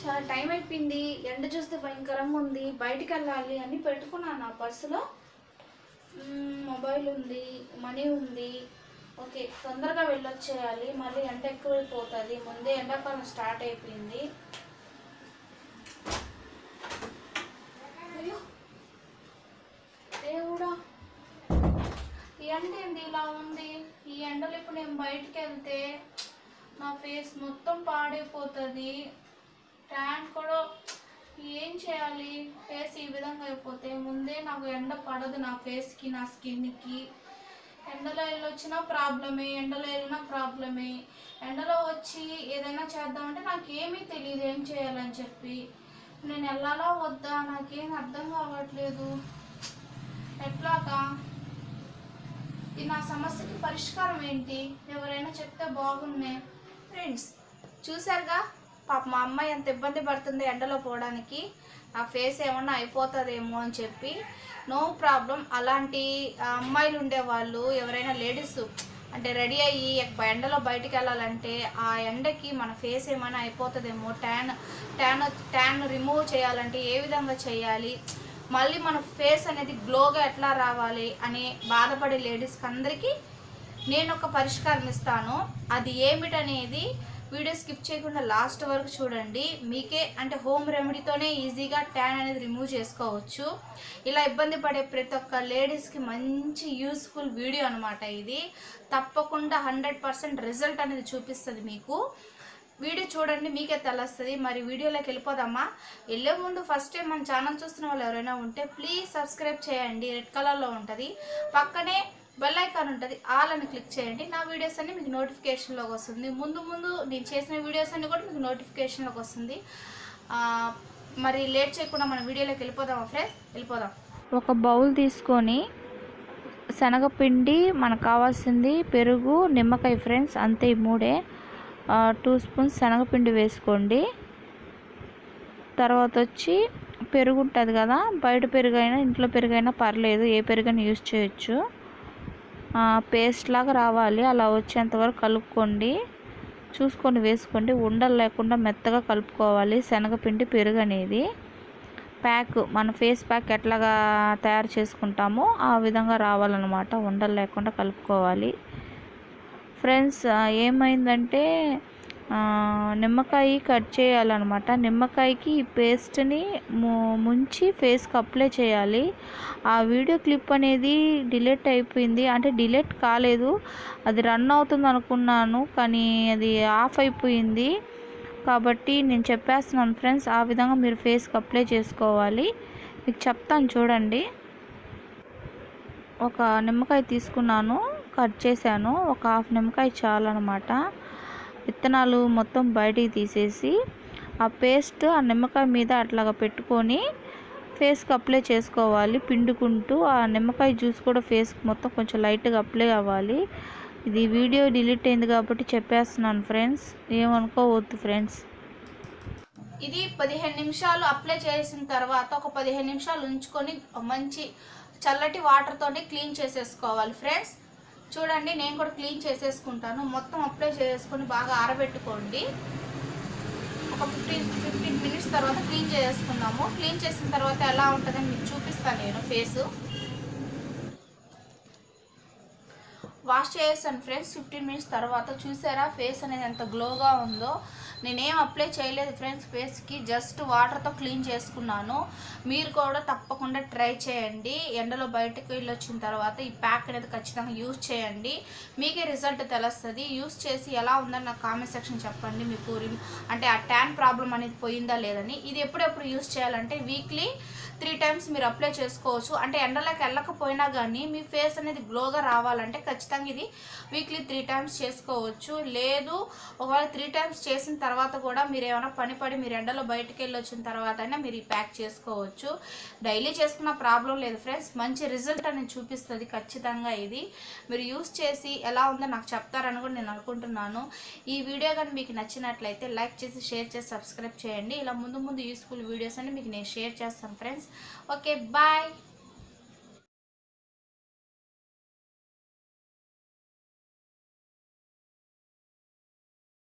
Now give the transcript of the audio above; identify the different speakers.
Speaker 1: చాలా టైం అయిపోయింది ఎండ చూస్తే భయంకరంగా ఉంది బయటికి వెళ్ళాలి అని పెట్టుకున్నాను నా పర్సులో మ్మ్, మొబైల్ ఉంది మనీ ఉంది ఓకే తొందరగా వెళ్ళొచ్చేయాలి మళ్ళీ ఎండ ఎక్కువైపోతుంది ముందే ఎండాకాలం స్టార్ట్ అయిపోయింది అయ్యో దేవుడా ఈ ఎండ ఏంది ఇలా ఉంది ఈ ఎండలో ఇప్పుడు నేను బయటికి వెళ్తే నా ఫేస్ మొత్తం పాడైపోతుంది ట్యాన్ కూడా ఏం చేయాలి ఫేస్ ఈ విధంగా అయిపోతే ముందే నాకు ఎండ పడదు నా ఫేస్కి నా స్కిన్కి ఎండలో వెళ్ళొచ్చినా ప్రాబ్లమే ఎండలో వెళ్ళినా ప్రాబ్లమే ఎండలో వచ్చి ఏదైనా చేద్దామంటే నాకేమీ తెలియదు ఏం చేయాలని చెప్పి నేను వెళ్ళాలా వద్దా నాకేం అర్థం కావట్లేదు ఎట్లాగా ఈ నా సమస్యకి పరిష్కారం ఏంటి ఎవరైనా చెప్తే బాగున్నే ఫ్రెండ్స్ చూసారుగా పాప మా అమ్మాయి ఎంత ఇబ్బంది పడుతుంది ఎండలో పోవడానికి ఆ ఫేస్ ఏమన్నా అయిపోతుందేమో అని చెప్పి నో ప్రాబ్లం అలాంటి ఆ, అమ్మాయిలు ఉండేవాళ్ళు ఎవరైనా లేడీస్ అంటే రెడీ అయ్యి ఎక్- ఎండలో బయటికి వెళ్ళాలంటే ఆ ఎండకి మన ఫేస్ ఏమైనా అయిపోతుందేమో ట్యాన్ ట్యాన్ ట్యాన్ రిమూవ్ చేయాలంటే ఏ విధంగా చేయాలి మళ్ళీ మన ఫేస్ అనేది గ్లోగా ఎట్లా రావాలి అని బాధపడే లేడీస్కి అందరికీ నేను ఒక పరిష్కారం ఇస్తాను అది ఏమిటనేది వీడియో స్కిప్ చేయకుండా లాస్ట్ వరకు చూడండి మీకే అంటే హోమ్ రెమెడీతోనే ఈజీగా ట్యాన్ అనేది రిమూవ్ చేసుకోవచ్చు ఇలా ఇబ్బంది పడే ప్రతి ఒక్క లేడీస్కి మంచి యూస్ఫుల్ వీడియో అనమాట ఇది తప్పకుండా హండ్రెడ్ పర్సెంట్ రిజల్ట్ అనేది చూపిస్తుంది మీకు వీడియో చూడండి మీకే తెలుస్తుంది మరి వీడియోలోకి వెళ్ళిపోదామా వెళ్ళే ముందు ఫస్ట్ టైం మన ఛానల్ చూస్తున్న వాళ్ళు ఎవరైనా ఉంటే ప్లీజ్ సబ్స్క్రైబ్ చేయండి రెడ్ కలర్లో ఉంటుంది పక్కనే బెల్ ఐకాన్ ఉంటుంది ఆల్ అని క్లిక్ చేయండి నా వీడియోస్ అన్ని మీకు నోటిఫికేషన్లోకి వస్తుంది ముందు ముందు నేను చేసిన వీడియోస్ అన్ని కూడా మీకు నోటిఫికేషన్లోకి వస్తుంది ఆ, మరి లేట్ చేయకుండా మన వీడియోలోకి వెళ్ళిపోదామా ఫ్రెండ్స్ వెళ్ళిపోదాం
Speaker 2: ఒక బౌల్ తీసుకొని శనగపిండి మనకు కావాల్సింది పెరుగు నిమ్మకాయ ఫ్రెండ్స్ అంతే ఈ మూడే టూ స్పూన్స్ శనగపిండి వేసుకోండి తర్వాత వచ్చి పెరుగు ఉంటుంది కదా బయట పెరుగు అయినా ఇంట్లో పెరుగు అయినా పర్లేదు ఏ పెరుగైనా యూజ్ చేయొచ్చు పేస్ట్ లాగా రావాలి అలా వచ్చేంత వరకు కలుపుకోండి చూసుకొని వేసుకోండి ఉండలు లేకుండా మెత్తగా కలుపుకోవాలి శనగపిండి పెరుగు అనేది ప్యాక్ మన ఫేస్ ప్యాక్ ఎట్లాగా తయారు చేసుకుంటామో ఆ విధంగా రావాలన్నమాట ఉండలు లేకుండా కలుపుకోవాలి ఫ్రెండ్స్ ఆ, ఏమైందంటే ఆ, నిమ్మకాయ కట్ చేయాలన్నమాట నిమ్మకాయకి ఈ పేస్ట్ని ము- ముంచి ఫేస్కి అప్లై చేయాలి ఆ వీడియో క్లిప్ అనేది డిలీట్ అయిపోయింది అంటే డిలీట్ కాలేదు అది రన్ అవుతుంది అనుకున్నాను కానీ అది ఆఫ్ అయిపోయింది కాబట్టి నేను చెప్పేస్తున్నాను ఫ్రెండ్స్ ఆ విధంగా మీరు ఫేస్కి అప్లై చేసుకోవాలి మీకు చెప్తాను చూడండి ఒక నిమ్మకాయ తీసుకున్నాను కట్ చేశాను ఒక హాఫ్ నిమ్మకాయ చాలన్నమాట విత్తనాలు మొత్తం బయటికి తీసేసి ఆ పేస్ట్ ఆ నిమ్మకాయ మీద అట్లాగా పెట్టుకొని ఫేస్కి అప్లై చేసుకోవాలి పిండుకుంటూ ఆ నిమ్మకాయ జ్యూస్ కూడా ఫేస్కి మొత్తం కొంచెం లైట్గా అప్లై అవ్వాలి ఇది వీడియో డిలీట్ అయింది కాబట్టి చెప్పేస్తున్నాను ఫ్రెండ్స్ ఏమనుకోవద్దు ఫ్రెండ్స్
Speaker 1: ఇది పదిహేను నిమిషాలు అప్లై చేసిన తర్వాత ఒక పదిహేను నిమిషాలు ఉంచుకొని మంచి చల్లటి వాటర్తోనే క్లీన్ చేసేసుకోవాలి ఫ్రెండ్స్ చూడండి నేను కూడా క్లీన్ చేసేసుకుంటాను మొత్తం అప్లై చేసుకొని బాగా ఆరబెట్టుకోండి ఒక ఫిఫ్టీన్ ఫిఫ్టీన్ మినిట్స్ తర్వాత క్లీన్ చేసుకుందాము క్లీన్ చేసిన తర్వాత ఎలా ఉంటుందని మీకు చూపిస్తాను నేను ఫేసు వాష్ చేసాను ఫ్రెండ్స్ ఫిఫ్టీన్ మినిట్స్ తర్వాత చూసారా ఫేస్ అనేది ఎంత గ్లోగా ఉందో నేనేం అప్లై చేయలేదు ఫ్రెండ్స్ ఫేస్కి జస్ట్ వాటర్తో క్లీన్ చేసుకున్నాను మీరు కూడా తప్పకుండా ట్రై చేయండి ఎండలో బయటకు వెళ్ళి వచ్చిన తర్వాత ఈ ప్యాక్ అనేది ఖచ్చితంగా యూజ్ చేయండి మీకే రిజల్ట్ తెలుస్తుంది యూజ్ చేసి ఎలా ఉందని నాకు కామెంట్ సెక్షన్ చెప్పండి మీకు రిమ్- అంటే ఆ ట్యాన్ ప్రాబ్లం అనేది పోయిందా లేదని ఇది ఎప్పుడెప్పుడు యూజ్ చేయాలంటే వీక్లీ త్రీ టైమ్స్ మీరు అప్లై చేసుకోవచ్చు అంటే ఎండలోకి వెళ్ళకపోయినా కానీ మీ ఫేస్ అనేది గ్లోగా రావాలంటే ఖచ్చితంగా ఇది వీక్లీ త్రీ టైమ్స్ చేసుకోవచ్చు లేదు ఒకవేళ త్రీ టైమ్స్ చేసిన తర్వాత కూడా మీరు ఏమైనా పని పడి మీరు ఎండలో బయటికి వెళ్ళి వచ్చిన తర్వాత అయినా మీరు ఈ ప్యాక్ చేసుకోవచ్చు డైలీ చేసుకున్న ప్రాబ్లం లేదు ఫ్రెండ్స్ మంచి రిజల్ట్ అనేది చూపిస్తుంది ఖచ్చితంగా ఇది మీరు యూస్ చేసి ఎలా ఉందో నాకు చెప్తారని కూడా నేను అనుకుంటున్నాను ఈ వీడియో కానీ మీకు నచ్చినట్లయితే లైక్ చేసి షేర్ చేసి సబ్స్క్రైబ్ చేయండి ఇలా ముందు ముందు యూస్ఫుల్ వీడియోస్ అని మీకు నేను షేర్ చేస్తాను ఫ్రెండ్స్ ఓకే బాయ్